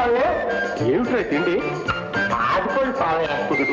స్వామి ఏమిట్రా తిండి ఆదుకోండి స్వామి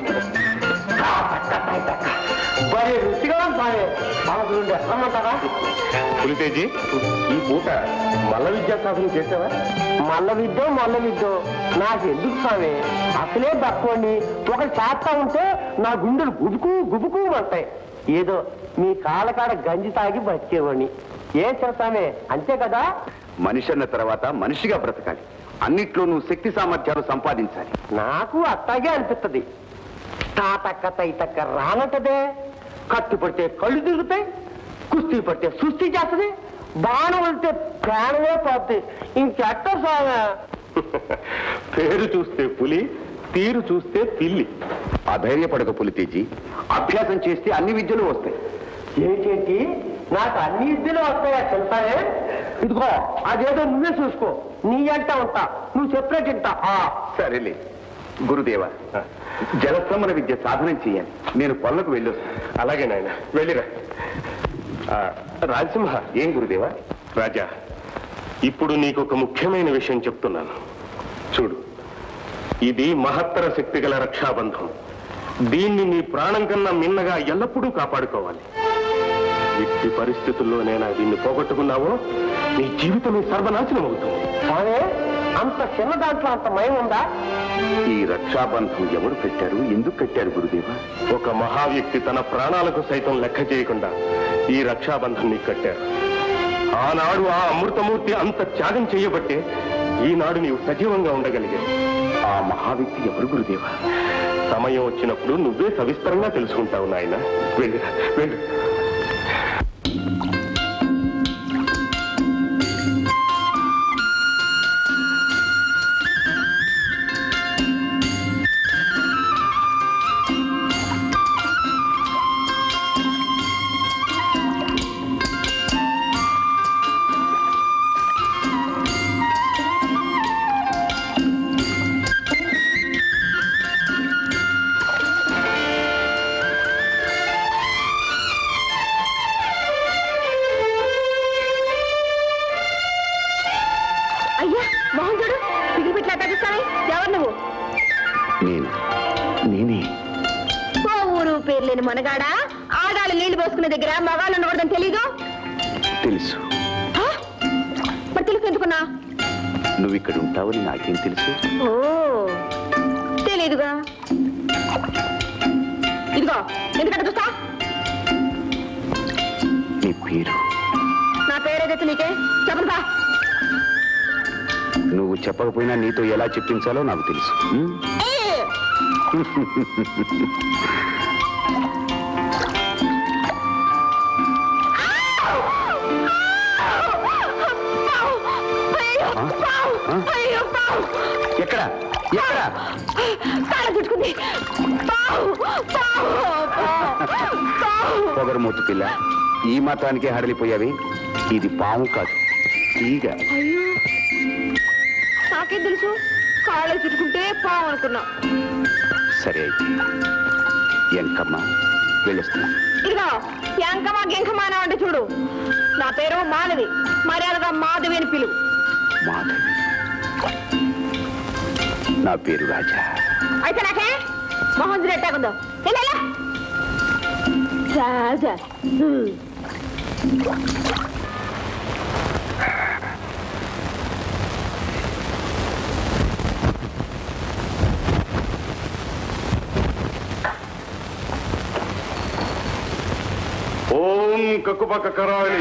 మరి రుచిగా ఉంది స్వామి బాగుండి ఎక్కమంటారా పులితేజీ ఈ పూట మల్ల విద్యా సాధన చేసావా మల్ల విద్యో మల్ల విద్యో నాకు ఎందుకు స్వామి అసలే తక్కువండి ఒకటి చేస్తా ఉంటే నా గుండెలు గుబుకు గుబుకు అంటాయి ఏదో మీ కాళ్ళకాడ గంజి తాగి బతికేవాడిని ఏ చేస్తామే అంతే కదా మనిషి అన్న తర్వాత మనిషిగా బ్రతకాలి అన్నిట్లోనూ శక్తి సామర్థ్యాలు సంపాదించాలి నాకు అట్టాగే అనిపిస్తుంది తాతక్క తైతక్క రానంటదే కత్తి పడితే కళ్ళు తిరుగుతాయి కుస్తీ పడితే సుస్థి చేస్తుంది బాణం వెళ్తే ప్రాణమే పోతుంది ఇంకెట్ట స్వామి పేరు చూస్తే పులి తీరు చూస్తే పిల్లి అధైర్యపడక పులితేజీ అభ్యాసం చేస్తే అన్ని విద్యలు వస్తాయి ఏంటేంటి నాకు అన్ని ఇద్దరు వస్తాయా చెప్తానే ఇదిగో అదేదో నువ్వే చూసుకో నీ అంట ఉంటా నువ్వు చెప్పినట్టు వింటా ఆ, సరేలే గురుదేవ జలశ్రమణ విద్య సాధనం చేయాలి నేను పొలకు వెళ్ళొస్తాను అలాగే నాయన వెళ్ళిరా ఆ, రాజసింహ ఏం గురుదేవా రాజా ఇప్పుడు నీకు ఒక ముఖ్యమైన విషయం చెప్తున్నాను చూడు ఇది మహత్తర శక్తి గల రక్షాబంధం దీన్ని నీ ప్రాణం కన్నా మిన్నగా ఎల్లప్పుడూ కాపాడుకోవాలి ఎట్టి పరిస్థితుల్లోనైనా దీన్ని పోగొట్టుకున్నావో నీ జీవితమే సర్వనాశనం అవుతుంది స్వామి అంత చిన్న దాంట్లో అంత మయం ఉందా ఈ రక్షాబంధం ఎవరు పెట్టారు ఎందుకు కట్టారు గురుదేవా ఒక మహావ్యక్తి తన ప్రాణాలకు సైతం లెక్క చేయకుండా ఈ రక్షాబంధం నీకు కట్టారు ఆనాడు ఆ అమృతమూర్తి అంత త్యాగం చేయబట్టే ఈనాడు నీవు సజీవంగా ఉండగలిగావు ఆ మహావ్యక్తి ఎవరు గురుదేవా సమయం వచ్చినప్పుడు నువ్వే సవిస్తరంగా తెలుసుకుంటావు నాయన వెళ్ళు వెళ్ళు అయ్యా మోహన్ చూడు పిగిలి పెట్టి తగ్గిస్తానే ఎవరు నువ్వు నేను నేనే ఓ ఊరు పేరు లేని మనగాడా ఆడాళ్ళు నీళ్లు పోసుకునే దగ్గర మగాళ్ళు ఉండకూడదని తెలీదు తెలుసు హా? మరి తెలుసు ఎందుకున్నా నువ్వు ఇక్కడ ఉంటావని నాకేం తెలుసు ఓ తెలీదుగా ఇదిగో ఎందుకంటే చూస్తా నీ పేరు నా పేరేదైతే నీకే చెప్పను బా నువ్వు చెప్పకపోయినా నీతో ఎలా చెప్పించాలో నాకు తెలుసు ఉం? ఆ? ఎక్కడ ఎక్కడ కాళ్ళ చుట్టుకుంది పావు పావు పావు పొగరమూతు పిల్ల ఈ మాత్రానికే హడలిపోయావి ఇది పాము కాదు ఈగ అయ్యో నాకేం తెలుసు కాళ్ళ చుట్టుకుంటే పావు అనుకున్నా సరే అయితే ఎంకమ్మ వెళ్ళొస్తున్నా ఇదిగో ఎంకమా గింకమా అని అంటే చూడు నా పేరు మాధవి మర్యాదగా మాధవి అని పిలువు మాధవి నా పేరు రాజా అయితే నాకే మొహం రెట్టాకుందో వెళ్ళా రాజా హ్మ్. ఓం కక్కుపక్క కరాళి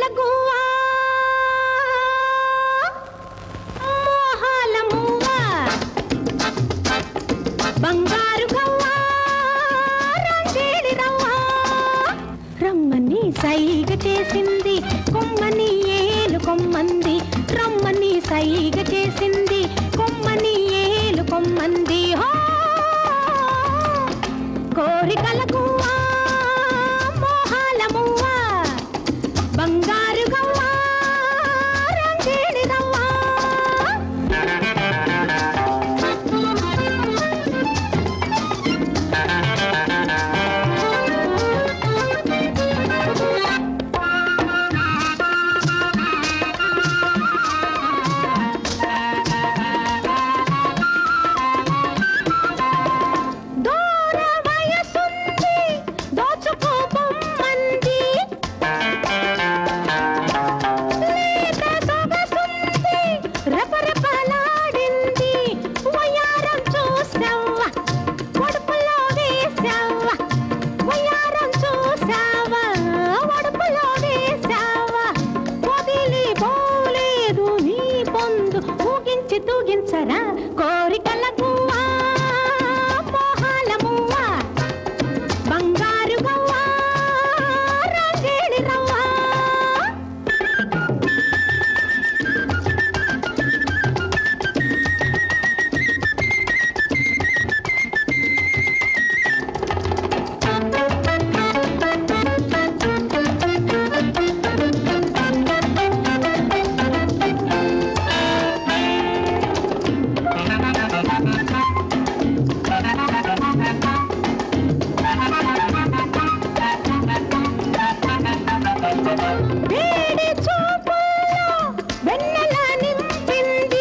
గువ్వా మోహాల మువ్వా బంగారు గవ్వా రంగేడి రవ్వా రమ్మని సైగ చేసింది కొమ్మని ఏలు కొమ్మంది రమ్మని సైగ చేసింది కొమ్మని ఏలు కొమ్మంది హో కోరికల గువ్వా మోహాల మువ్వా బంగారు గవ్వా రంగేడి రవ్వా దూర వయసుంది దోచుకో బొమ్మంది లేత సొగసుంది రెపరెపలాడింది వయారం చూసావా ఒడుపులో వేసావా వయారం చూసావా ఒడుపులో వేసావా వదిలి పోలేదు నీ పొందు ఊగించి తూగించరా కోరికల గువ్వా మోహాల మువ్వా బంగారు గవ్వా రంగేడి రవ్వా వేడి చూపుల్లో వెన్నెల నింపింది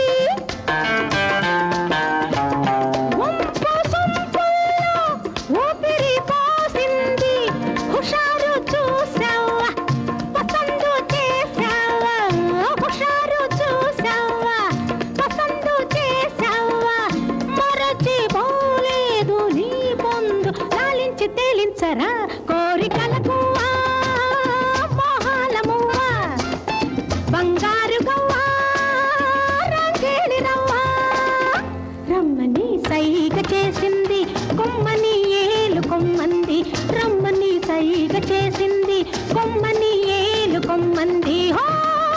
వంపు సొంపుల్లో ఊపిరి పోసింది హుషారు చూసావా పసందు చేసావా హుషారు చూసావా పసందు చేసావా మరచి పోలేదు నీ పొందు లాలించి తేలించరా కోరికల గువ్వా మోహాల మువ్వా బంగారు గవ్వా రంగేడి రవ్వా రమ్మని సైగ చేసింది కొమ్మని ఏలు కొమ్మంది రమ్మని సైగ చేసింది కొమ్మని ఏలు కొమ్మంది హో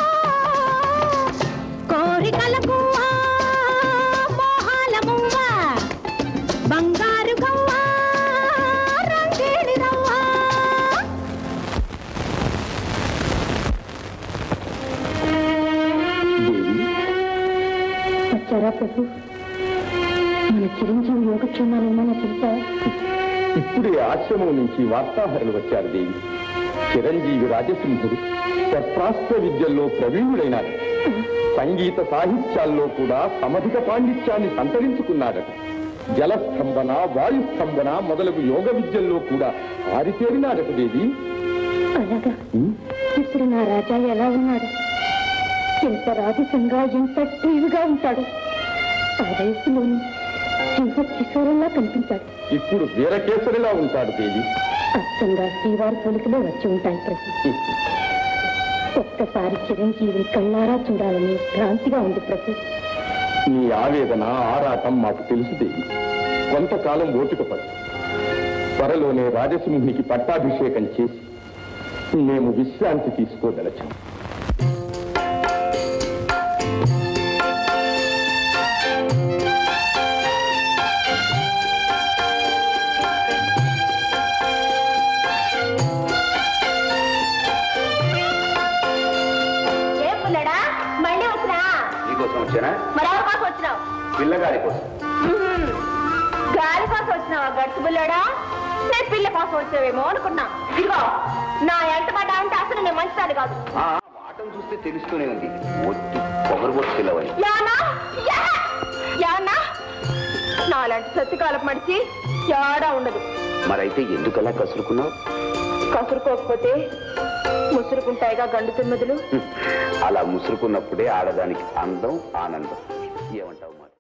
కోరికల గువ్వా మోహాల మువ్వా బంగారు గవ్వా రంగేడి రవ్వా వచ్చారా ప్రభు మన చిరంజీవి యోగక్షేమాలేమన్నా తెలుసా ఇప్పుడే ఆశ్రమం నుంచి వార్తాహరులు వచ్చారు దేవి చిరంజీవి రాజసింహుడు శస్త్రాస్త్ర విద్యల్లో ప్రవీణుడైనాడు సంగీత సాహిత్యాల్లో కూడా సమధిక పాండిత్యాన్ని సంతరించుకున్నాడట జలస్తంభన వాయుస్తంభన మొదలగు యోగ విద్యల్లో కూడా ఆరితేరినాడట దేవి అలాగా ఉమ్, ఇప్పుడు నా రాజా ఎలా ఉన్నాడు ఎంత రాజసంగా ఎంత టీవిగా ఉంటాడు ఆ వయసులోని సింహ కిశోరంలా కనిపించాడు ఇప్పుడు వీరకేసరిలా ఉంటాడు దేవి అచ్చంగా శ్రీవారి పోలికలో వచ్చి ఉంటాయి ప్రభు ఒక్కసారి చిరంజీవిని కళ్ళారా చూడాలని భ్రాంతిగా ఉంది ప్రభు నీ ఆవేదన ఆరాటం మాకు తెలుసు దేవి కొంతకాలం ఓపిక పడు త్వరలోనే రాజసింహునికి పట్టాభిషేకం చేసి మేము విశ్రాంతి తీసుకోదలచాం ఏ పుల్లడా మళ్ళీ వచ్చినా నీకోసం వచ్చానా మరి ఎవరి కోసం వచ్చినావు పిల్లగారి కోసం గాలి కోసం వచ్చినావా గడుసు పుల్లడా నేను పిల్ల కోసం వచ్చావేమో అనుకున్నా ఇదిగో నా ఎంట పడ్డా అంటే అసలు నేను మంచిదాన్ని కాదు వాటం చూస్తే తెలుస్తూనే ఉంది ఒట్టి పొగరబోతు పిల్లవని యానా యా! యానా నాలాంటి సత్యకాలపు మడిచి యాడా ఉండదు మరైతే ఎందుకలా కసురుకున్నావు కసురుకోకపోతే ముసురుకుంటాయిగా గండు తిమ్మదులు అలా ముసురుకున్నప్పుడే ఆడదానికి అందం ఆనందం ఏమంటావు